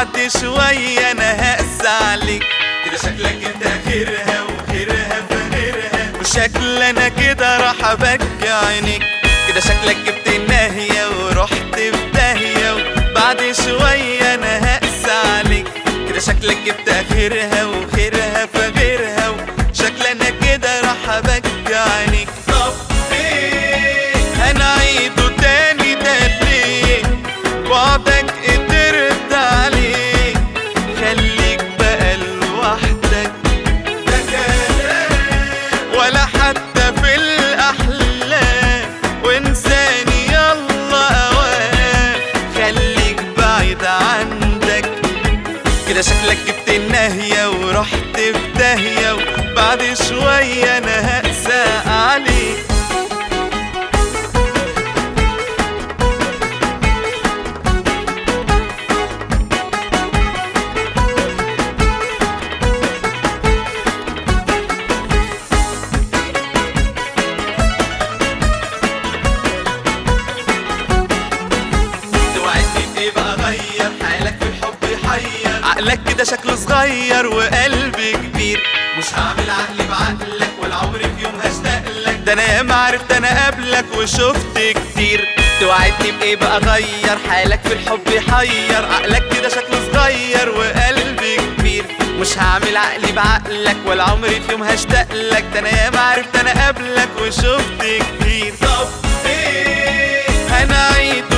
بعد شوية انا هقسى عليك كده شكلك انت خيرها وخيرها فغيرها وشكل انا كده راح ابكي عينيك كده شكلك جبت الناهية ورحت في داهية وبعد شوية انا هقسى عليك كده شكلك جبت اخرها وخيرها فغيرها وشكل انا كده راح ابكي عينيك طب ايه هنعيده تاني ده ليه بعدك قدرت عليه خليك بقى لوحدك ده كلام ولا حتى في الأحلام وانساني يلا أوام خليك بعيد عندك كده شكلك جبت الناهية ورحت في داهية وبعد شوية أنا هقسى عليك توعدني بايه بقى غير حالك في الحب يحير عقلك كده شكله صغير وقلبي كبير مش هعمل عقلي بعقلك ولا عمري في يوم هشتاق لك ده انا ياما عرفت انا قبلك وشفت كتير توعدني بايه بقى غير حالك في الحب يحير عقلك كده شكله صغير وقلبي كبير مش هعمل عقلي بعقلك ولا عمري في يوم هشتاق لك ده انا ياما عرفت انا قبلك وشفت كتير طب ايه هنعيد